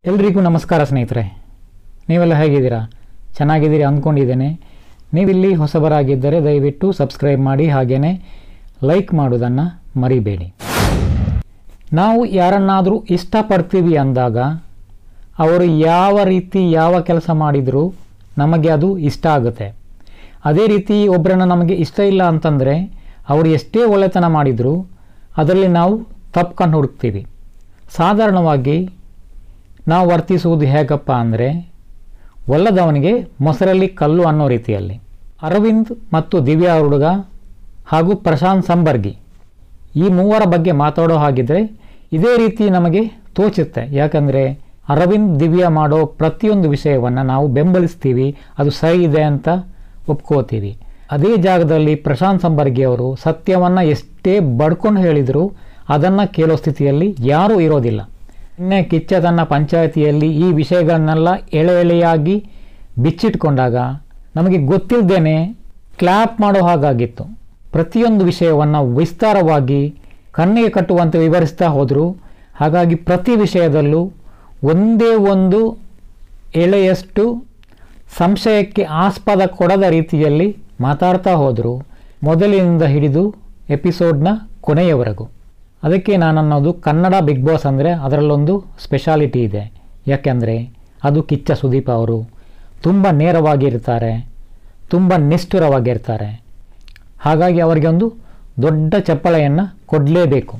ಎಲ್ರಿಗೂ ನಮಸ್ಕಾರ ಸ್ನೇಹಿತರೆ ನೀವೆಲ್ಲ ಹೇಗಿದ್ದೀರಾ ಚೆನ್ನಾಗಿದ್ದೀರಿ ಅಂದ್ಕೊಂಡಿದ್ದೇನೆ ನೀವಿಲ್ಲಿ ಹೊಸಬರಾಗಿದ್ದರೆ ದಯವಿಟ್ಟು ಸಬ್ಸ್ಕ್ರೈಬ್ ಮಾಡಿ ಹಾಗೆಯೇ ಲೈಕ್ ಮಾಡೋದನ್ನು ಮರಿಬೇಡಿ ನಾವು ಯಾರನ್ನಾದರೂ ಇಷ್ಟಪಡ್ತೀವಿ ಅಂದಾಗ ಅವರು ಯಾವ ರೀತಿ ಯಾವ ಕೆಲಸ ಮಾಡಿದರೂ ನಮಗೆ ಅದು ಇಷ್ಟ ಆಗುತ್ತೆ ಅದೇ ರೀತಿ ಒಬ್ಬರನ್ನು ನಮಗೆ ಇಷ್ಟ ಇಲ್ಲ ಅಂತಂದರೆ ಅವರು ಎಷ್ಟೇ ಒಳ್ಳೆತನ ಮಾಡಿದರೂ ಅದರಲ್ಲಿ ನಾವು ತಪ್ಕೊಂಡು ಹುಡುಕ್ತೀವಿ ಸಾಧಾರಣವಾಗಿ ನಾವು ವರ್ತಿಸುವುದು ಹೇಗಪ್ಪ ಅಂದರೆ ಒಲ್ಲದವನಿಗೆ ಮೊಸರಲ್ಲಿ ಕಲ್ಲು ಅನ್ನೋ ರೀತಿಯಲ್ಲಿ ಅರವಿಂದ್ ಮತ್ತು ದಿವ್ಯಾ ಹುಡುಗ ಹಾಗೂ ಪ್ರಶಾಂತ್ ಸಂಬರ್ಗಿ ಈ ಮೂವರ ಬಗ್ಗೆ ಮಾತಾಡೋ ಹಾಗಿದ್ರೆ ಇದೇ ರೀತಿ ನಮಗೆ ತೋಚುತ್ತೆ ಯಾಕಂದರೆ ಅರವಿಂದ್ ದಿವ್ಯಾ ಮಾಡೋ ಪ್ರತಿಯೊಂದು ವಿಷಯವನ್ನು ನಾವು ಬೆಂಬಲಿಸ್ತೀವಿ ಅದು ಸರಿ ಇದೆ ಅಂತ ಒಪ್ಕೋತೀವಿ ಅದೇ ಜಾಗದಲ್ಲಿ ಪ್ರಶಾಂತ್ ಸಂಬರ್ಗಿ ಅವರು ಸತ್ಯವನ್ನು ಎಷ್ಟೇ ಬಡ್ಕೊಂಡು ಹೇಳಿದರೂ ಅದನ್ನು ಕೇಳೋ ಸ್ಥಿತಿಯಲ್ಲಿ ಯಾರೂ ಇರೋದಿಲ್ಲ ನಿನ್ನೆ ಕಿಚ್ಚ ತನ್ನ ಪಂಚಾಯಿತಿಯಲ್ಲಿ ಈ ವಿಷಯಗಳನ್ನೆಲ್ಲ ಎಳೆ ಎಳೆಯಾಗಿ ಬಿಚ್ಚಿಟ್ಕೊಂಡಾಗ ನಮಗೆ ಗೊತ್ತಿಲ್ಲದೇನೆ ಕ್ಲ್ಯಾಪ್ ಮಾಡೋ ಹಾಗಾಗಿತ್ತು ಪ್ರತಿಯೊಂದು ವಿಷಯವನ್ನು ವಿಸ್ತಾರವಾಗಿ ಕಣ್ಣಿಗೆ ಕಟ್ಟುವಂತೆ ವಿವರಿಸ್ತಾ ಹೋದರು ಹಾಗಾಗಿ ಪ್ರತಿ ವಿಷಯದಲ್ಲೂ ಒಂದೇ ಒಂದು ಎಳೆಯಷ್ಟು ಸಂಶಯಕ್ಕೆ ಆಸ್ಪದ ಕೊಡದ ರೀತಿಯಲ್ಲಿ ಮಾತಾಡ್ತಾ ಹೋದರು ಮೊದಲಿನಿಂದ ಹಿಡಿದು ಎಪಿಸೋಡ್ನ ಕೊನೆಯವರೆಗೂ ಅದಕ್ಕೆ ನಾನು ಅನ್ನೋದು ಕನ್ನಡ ಬಿಗ್ ಬಾಸ್ ಅಂದರೆ ಅದರಲ್ಲೊಂದು ಸ್ಪೆಷಾಲಿಟಿ ಇದೆ ಯಾಕೆಂದರೆ ಅದು ಕಿಚ್ಚ ಸುದೀಪ್ ಅವರು ತುಂಬ ನೇರವಾಗಿರ್ತಾರೆ ತುಂಬ ನಿಷ್ಠುರವಾಗಿರ್ತಾರೆ ಹಾಗಾಗಿ ಅವರಿಗೆ ಒಂದು ದೊಡ್ಡ ಚಪ್ಪಳೆಯನ್ನು ಕೊಡಲೇಬೇಕು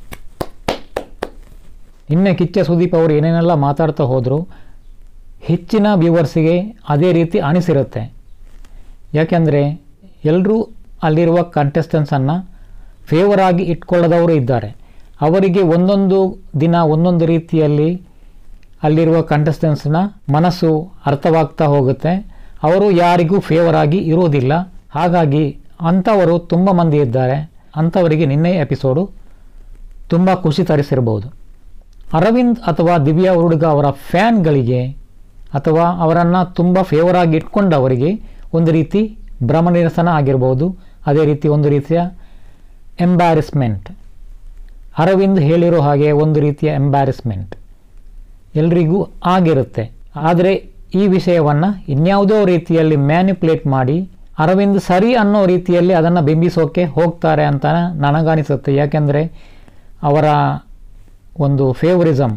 ಇನ್ನು ಕಿಚ್ಚ ಸುದೀಪ್ ಅವರು ಏನೇನೆಲ್ಲ ಮಾತಾಡ್ತಾ ಹೋದರೂ ಹೆಚ್ಚಿನ ವ್ಯೂವರ್ಸಿಗೆ ಅದೇ ರೀತಿ ಅನಿಸಿರುತ್ತೆ ಯಾಕೆಂದರೆ ಎಲ್ಲರೂ ಅಲ್ಲಿರುವ ಕಂಟೆಸ್ಟೆನ್ಸನ್ನು ಫೇವರ್ ಆಗಿ ಇಟ್ಕೊಳ್ಳದವರು ಇದ್ದಾರೆ ಅವರಿಗೆ ಒಂದೊಂದು ದಿನ ಒಂದೊಂದು ರೀತಿಯಲ್ಲಿ ಅಲ್ಲಿರುವ ಕಂಟೆಸ್ಟೆನ್ಸ್ನ ಮನಸ್ಸು ಅರ್ಥವಾಗ್ತಾ ಹೋಗುತ್ತೆ ಅವರು ಯಾರಿಗೂ ಫೇವರ್ ಆಗಿ ಇರೋದಿಲ್ಲ ಹಾಗಾಗಿ ಅಂಥವರು ತುಂಬ ಮಂದಿ ಇದ್ದಾರೆ ಅಂಥವರಿಗೆ ನಿನ್ನೆ ಎಪಿಸೋಡು ತುಂಬ ಖುಷಿ ತರಿಸಿರ್ಬೋದು ಅರವಿಂದ್ ಅಥವಾ ದಿವ್ಯಾ ಹುಡುಗ ಅವರ ಫ್ಯಾನ್ಗಳಿಗೆ ಅಥವಾ ಅವರನ್ನು ತುಂಬ ಫೇವರ್ ಆಗಿ ಇಟ್ಕೊಂಡವರಿಗೆ ಒಂದು ರೀತಿ ಭ್ರಮನಿರಸನ ಆಗಿರ್ಬೋದು ಅದೇ ರೀತಿ ಒಂದು ರೀತಿಯ ಎಂಬ್ಯಾರಿಸ್ಮೆಂಟ್ ಅರವಿಂದ್ ಹೇಳಿರೋ ಹಾಗೆ ಒಂದು ರೀತಿಯ ಎಂಬ್ಯಾರಿಸ್ಮೆಂಟ್ ಎಲ್ರಿಗೂ ಆಗಿರುತ್ತೆ ಆದರೆ ಈ ವಿಷಯವನ್ನು ಇನ್ಯಾವುದೋ ರೀತಿಯಲ್ಲಿ ಮ್ಯಾನಿಪುಲೇಟ್ ಮಾಡಿ ಅರವಿಂದ್ ಸರಿ ಅನ್ನೋ ರೀತಿಯಲ್ಲಿ ಅದನ್ನು ಬಿಂಬಿಸೋಕೆ ಹೋಗ್ತಾರೆ ಅಂತ ನನಗನಿಸುತ್ತೆ ಯಾಕೆಂದರೆ ಅವರ ಒಂದು ಫೇವರಿಸಮ್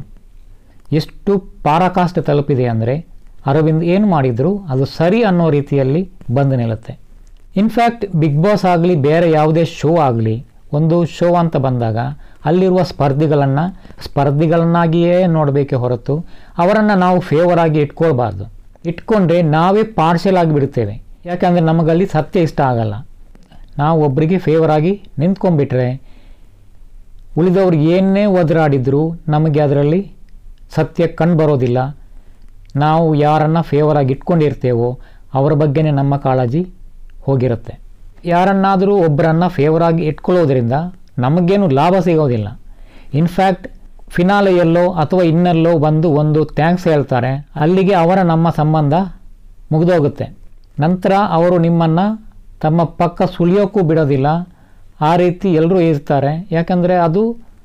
ಎಷ್ಟು ಪಾರಾಕಾಷ್ಠ ತಲುಪಿದೆ ಅಂದರೆ ಅರವಿಂದ್ ಏನು ಮಾಡಿದರೂ ಅದು ಸರಿ ಅನ್ನೋ ರೀತಿಯಲ್ಲಿ ಬಂದು ನಿಲ್ಲುತ್ತೆ ಇನ್ಫ್ಯಾಕ್ಟ್ ಬಿಗ್ ಬಾಸ್ ಆಗಲಿ ಬೇರೆ ಯಾವುದೇ ಶೋ ಆಗಲಿ ಒಂದು ಶೋ ಅಂತ ಬಂದಾಗ ಅಲ್ಲಿರುವ ಸ್ಪರ್ಧಿಗಳನ್ನು ಸ್ಪರ್ಧಿಗಳನ್ನಾಗಿಯೇ ನೋಡಬೇಕೆ ಹೊರತು ಅವರನ್ನು ನಾವು ಫೇವರ್ ಆಗಿ ಇಟ್ಕೊಳ್ಬಾರ್ದು ಇಟ್ಕೊಂಡ್ರೆ ನಾವೇ ಪಾರ್ಷಲ್ ಆಗಿಬಿಡ್ತೇವೆ ಯಾಕಂದರೆ ನಮಗಲ್ಲಿ ಸತ್ಯ ಇಷ್ಟ ಆಗಲ್ಲ ನಾವು ಒಬ್ಬರಿಗೆ ಫೇವರ್ ಆಗಿ ನಿಂತ್ಕೊಂಡ್ಬಿಟ್ರೆ ಉಳಿದವ್ರು ಏನೇ ಒದರಾಡಿದರೂ ನಮಗೆ ಅದರಲ್ಲಿ ಸತ್ಯ ಕಂಡುಬರೋದಿಲ್ಲ ನಾವು ಯಾರನ್ನು ಫೇವರ್ ಆಗಿ ಇಟ್ಕೊಂಡಿರ್ತೇವೋ ಅವರ ಬಗ್ಗೆನೇ ನಮ್ಮ ಕಾಳಜಿ ಹೋಗಿರುತ್ತೆ ಯಾರನ್ನಾದರೂ ಒಬ್ಬರನ್ನು ಫೇವರ್ ಆಗಿ ಇಟ್ಕೊಳ್ಳೋದ್ರಿಂದ ನಮಗೇನು ಲಾಭ ಸಿಗೋದಿಲ್ಲ ಇನ್ಫ್ಯಾಕ್ಟ್ ಫಿನಾಲೆಯಲ್ಲೋ ಅಥವಾ ಇನ್ನೆಲ್ಲೋ ಬಂದು ಒಂದು ಥ್ಯಾಂಕ್ಸ್ ಹೇಳ್ತಾರೆ ಅಲ್ಲಿಗೆ ಅವರ ನಮ್ಮ ಸಂಬಂಧ ಮುಗಿದೋಗುತ್ತೆ ನಂತರ ಅವರು ನಿಮ್ಮನ್ನು ತಮ್ಮ ಪಕ್ಕ ಸುಳಿಯೋಕ್ಕೂ ಬಿಡೋದಿಲ್ಲ ಆ ರೀತಿ ಎಲ್ಲರೂ ಇರ್ತಾರೆ ಯಾಕಂದರೆ ಅದು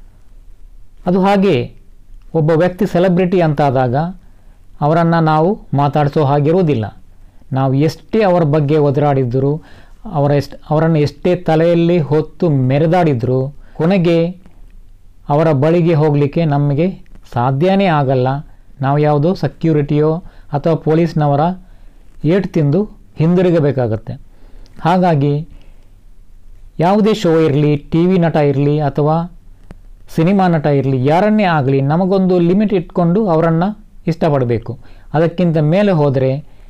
ಅದು ಹಾಗೆ ಒಬ್ಬ ವ್ಯಕ್ತಿ ಸೆಲೆಬ್ರಿಟಿ ಅಂತಾದಾಗ ಅವರನ್ನು ನಾವು ಮಾತಾಡಿಸೋ ಹಾಗಿರುವುದಿಲ್ಲ ನಾವು ಎಷ್ಟೇ ಅವರ ಬಗ್ಗೆ ಒದರಾಡಿದ್ದರೂ ಅವರ ಎಷ್ಟು ಅವರನ್ನು ಎಷ್ಟೇ ತಲೆಯಲ್ಲಿ ಹೊತ್ತು ಮೆರೆದಾಡಿದ್ರು ಕೊನೆಗೆ ಅವರ ಬಳಿಗೆ ಹೋಗಲಿಕ್ಕೆ ನಮಗೆ ಸಾಧ್ಯನೇ ಆಗಲ್ಲ ನಾವು ಯಾವುದೋ ಸೆಕ್ಯೂರಿಟಿಯೋ ಅಥವಾ ಪೊಲೀಸ್ನವರ ಏಟು ತಿಂದು ಹಿಂದಿರುಗಬೇಕಾಗತ್ತೆ ಹಾಗಾಗಿ ಯಾವುದೇ ಶೋ ಇರಲಿ ಟಿ ವಿ ನಟ ಇರಲಿ ಅಥವಾ ಸಿನಿಮಾ ನಟ ಇರಲಿ ಯಾರನ್ನೇ ಆಗಲಿ ನಮಗೊಂದು ಲಿಮಿಟ್ ಇಟ್ಕೊಂಡು ಅವರನ್ನು ಇಷ್ಟಪಡಬೇಕು ಅದಕ್ಕಿಂತ ಮೇಲೆ ಹೋದರೆ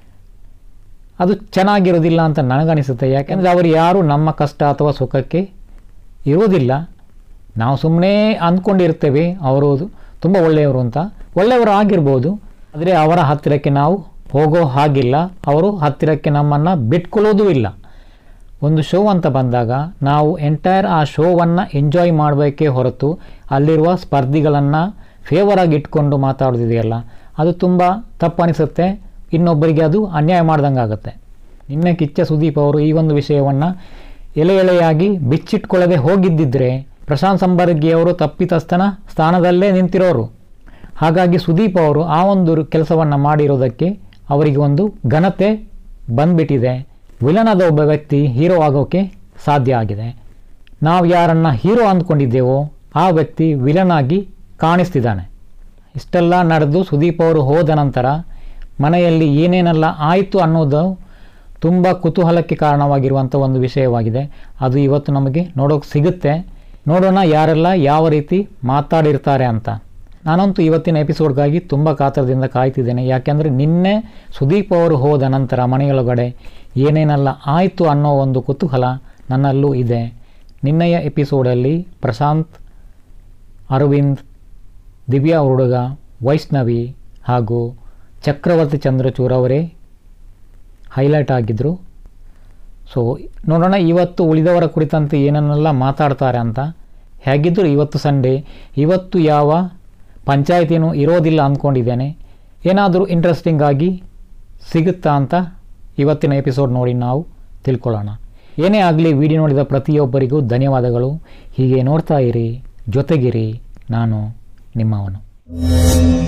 ಅದು ಚೆನ್ನಾಗಿರೋದಿಲ್ಲ ಅಂತ ನನಗನಿಸುತ್ತೆ ಯಾಕೆಂದರೆ ಅವರು ಯಾರು ನಮ್ಮ ಕಷ್ಟ ಅಥವಾ ಸುಖಕ್ಕೆ ಇರೋದಿಲ್ಲ ನಾವು ಸುಮ್ಮನೆ ಅಂದ್ಕೊಂಡಿರ್ತೇವೆ ಅವರು ತುಂಬ ಒಳ್ಳೆಯವರು ಅಂತ ಒಳ್ಳೆಯವರು ಆಗಿರ್ಬೋದು ಆದರೆ ಅವರ ಹತ್ತಿರಕ್ಕೆ ನಾವು ಹೋಗೋ ಹಾಗಿಲ್ಲ ಅವರು ಹತ್ತಿರಕ್ಕೆ ನಮ್ಮನ್ನು ಬಿಟ್ಕೊಳ್ಳೋದೂ ಇಲ್ಲ ಒಂದು ಶೋ ಅಂತ ಬಂದಾಗ ನಾವು ಎಂಟೈರ್ ಆ ಶೋವನ್ನು ಎಂಜಾಯ್ ಮಾಡಬೇಕೇ ಹೊರತು ಅಲ್ಲಿರುವ ಸ್ಪರ್ಧಿಗಳನ್ನು ಫೇವರ್ ಆಗಿ ಇಟ್ಕೊಂಡು ಮಾತಾಡೋದಿದೆಯಲ್ಲ ಅದು ತುಂಬ ತಪ್ಪನಿಸುತ್ತೆ ಇನ್ನೊಬ್ಬರಿಗೆ ಅದು ಅನ್ಯಾಯ ಮಾಡ್ದಂಗೆ ಆಗುತ್ತೆ ನಿನ್ನೆ ಕಿಚ್ಚ ಸುದೀಪ್ ಅವರು ಈ ಒಂದು ವಿಷಯವನ್ನು ಎಳೆ ಎಳೆಯಾಗಿ ಬಿಚ್ಚಿಟ್ಕೊಳ್ಳದೆ ಹೋಗಿದ್ದಿದ್ರೆ ಪ್ರಶಾಂತ್ ಸಂಬರ್ಗಿ ಅವರು ತಪ್ಪಿತಸ್ಥನ ಸ್ಥಾನದಲ್ಲೇ ನಿಂತಿರೋರು ಹಾಗಾಗಿ ಸುದೀಪ್ ಅವರು ಆ ಒಂದು ಕೆಲಸವನ್ನು ಮಾಡಿರೋದಕ್ಕೆ ಅವರಿಗೆ ಒಂದು ಘನತೆ ಬಂದ್ಬಿಟ್ಟಿದೆ ವಿಲನ್ ಆದ ಒಬ್ಬ ವ್ಯಕ್ತಿ ಹೀರೋ ಆಗೋಕ್ಕೆ ಸಾಧ್ಯ ಆಗಿದೆ ನಾವು ಯಾರನ್ನು ಹೀರೋ ಅಂದ್ಕೊಂಡಿದ್ದೇವೋ ಆ ವ್ಯಕ್ತಿ ವಿಲನ್ ಆಗಿ ಕಾಣಿಸ್ತಿದ್ದಾನೆ ಇಷ್ಟೆಲ್ಲ ನಡೆದು ಸುದೀಪ್ ಅವರು ಹೋದ ನಂತರ ಮನೆಯಲ್ಲಿ ಏನೇನೆಲ್ಲ ಆಯಿತು ಅನ್ನೋದು ತುಂಬ ಕುತೂಹಲಕ್ಕೆ ಕಾರಣವಾಗಿರುವಂಥ ಒಂದು ವಿಷಯವಾಗಿದೆ ಅದು ಇವತ್ತು ನಮಗೆ ನೋಡೋಕೆ ಸಿಗುತ್ತೆ ನೋಡೋಣ ಯಾರೆಲ್ಲ ಯಾವ ರೀತಿ ಮಾತಾಡಿರ್ತಾರೆ ಅಂತ ನಾನಂತೂ ಇವತ್ತಿನ ಎಪಿಸೋಡ್ಗಾಗಿ ತುಂಬ ಕಾತರದಿಂದ ಕಾಯ್ತಿದ್ದೇನೆ ಯಾಕೆಂದರೆ ನಿನ್ನೆ ಸುದೀಪ್ ಅವರು ಹೋದ ನಂತರ ಮನೆಯೊಳಗಡೆ ಏನೇನೆಲ್ಲ ಆಯಿತು ಅನ್ನೋ ಒಂದು ಕುತೂಹಲ ನನ್ನಲ್ಲೂ ಇದೆ ನಿನ್ನೆಯ ಎಪಿಸೋಡಲ್ಲಿ ಪ್ರಶಾಂತ್ ಅರವಿಂದ್ ದಿವ್ಯಾ ಹುಡುಗ ವೈಷ್ಣವಿ ಹಾಗೂ ಚಕ್ರವರ್ತಿ ಚಂದ್ರಚೂಡ್ ಅವರೇ ಹೈಲೈಟ್ ಆಗಿದ್ದರು ಸೊ ನೋಡೋಣ ಇವತ್ತು ಉಳಿದವರ ಕುರಿತಂತೆ ಏನನ್ನೆಲ್ಲ ಮಾತಾಡ್ತಾರೆ ಅಂತ ಹೇಗಿದ್ದರೂ ಇವತ್ತು ಸಂಡೇ ಇವತ್ತು ಯಾವ ಪಂಚಾಯತಿನೂ ಇರೋದಿಲ್ಲ ಅಂದ್ಕೊಂಡಿದ್ದೇನೆ ಏನಾದರೂ ಇಂಟ್ರೆಸ್ಟಿಂಗ್ ಆಗಿ ಸಿಗುತ್ತಾ ಅಂತ ಇವತ್ತಿನ ಎಪಿಸೋಡ್ ನೋಡಿ ನಾವು ತಿಳ್ಕೊಳ್ಳೋಣ ಏನೇ ಆಗಲಿ ವಿಡಿಯೋ ನೋಡಿದ ಪ್ರತಿಯೊಬ್ಬರಿಗೂ ಧನ್ಯವಾದಗಳು ಹೀಗೆ ನೋಡ್ತಾ ಇರಿ ಜೊತೆಗಿರಿ ನಾನು ನಿಮ್ಮವನು